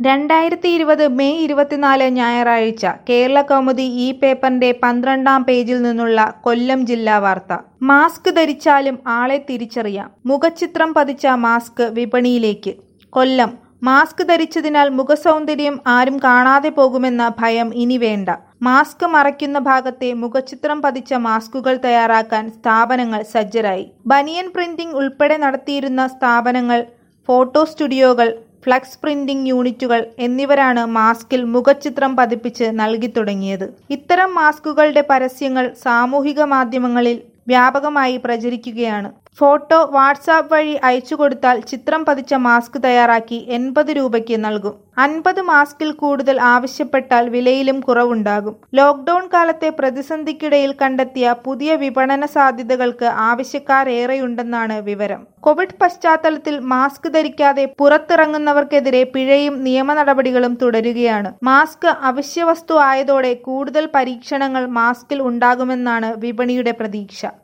രണ്ടായിരത്തി ഇരുപത് മെയ് ഇരുപത്തിനാല് ഞായറാഴ്ച കേരള കൗമുദി ഈ പേപ്പറിന്റെ പന്ത്രണ്ടാം പേജിൽ നിന്നുള്ള കൊല്ലം ജില്ലാ വാർത്ത മാസ്ക് ധരിച്ചാലും ആളെ തിരിച്ചറിയാം മുഖചിത്രം പതിച്ച മാസ്ക് വിപണിയിലേക്ക് കൊല്ലം മാസ്ക് ധരിച്ചതിനാൽ മുഖസൗന്ദര്യം ആരും കാണാതെ പോകുമെന്ന ഭയം ഇനി വേണ്ട മാസ്ക് മറയ്ക്കുന്ന ഭാഗത്തെ മുഖചിത്രം പതിച്ച മാസ്കുകൾ തയ്യാറാക്കാൻ സ്ഥാപനങ്ങൾ സജ്ജരായി ബനിയൻ പ്രിന്റിംഗ് ഉൾപ്പെടെ നടത്തിയിരുന്ന സ്ഥാപനങ്ങൾ ഫോട്ടോ സ്റ്റുഡിയോകൾ ഫ്ലക്സ് പ്രിന്റിംഗ് യൂണിറ്റുകൾ എന്നിവരാണ് മാസ്കിൽ മുഖചിത്രം പതിപ്പിച്ച് നൽകി തുടങ്ങിയത് ഇത്തരം മാസ്കുകളുടെ പരസ്യങ്ങൾ സാമൂഹിക മാധ്യമങ്ങളിൽ വ്യാപകമായി പ്രചരിക്കുകയാണ് ഫോട്ടോ വാട്സാപ്പ് വഴി അയച്ചു കൊടുത്താൽ ചിത്രം പതിച്ച മാസ്ക് തയ്യാറാക്കി എൺപത് രൂപയ്ക്ക് നൽകും അൻപത് മാസ്കിൽ കൂടുതൽ ആവശ്യപ്പെട്ടാൽ വിലയിലും കുറവുണ്ടാകും ലോക്ക്ഡൌൺ കാലത്തെ പ്രതിസന്ധിക്കിടയിൽ കണ്ടെത്തിയ പുതിയ വിപണന സാധ്യതകൾക്ക് ആവശ്യക്കാരേറെയുണ്ടെന്നാണ് വിവരം കോവിഡ് പശ്ചാത്തലത്തിൽ മാസ്ക് ധരിക്കാതെ പുറത്തിറങ്ങുന്നവർക്കെതിരെ പിഴയും നിയമ നടപടികളും തുടരുകയാണ് മാസ്ക് അവശ്യവസ്തു ആയതോടെ കൂടുതൽ പരീക്ഷണങ്ങൾ മാസ്കിൽ ഉണ്ടാകുമെന്നാണ് വിപണിയുടെ പ്രതീക്ഷ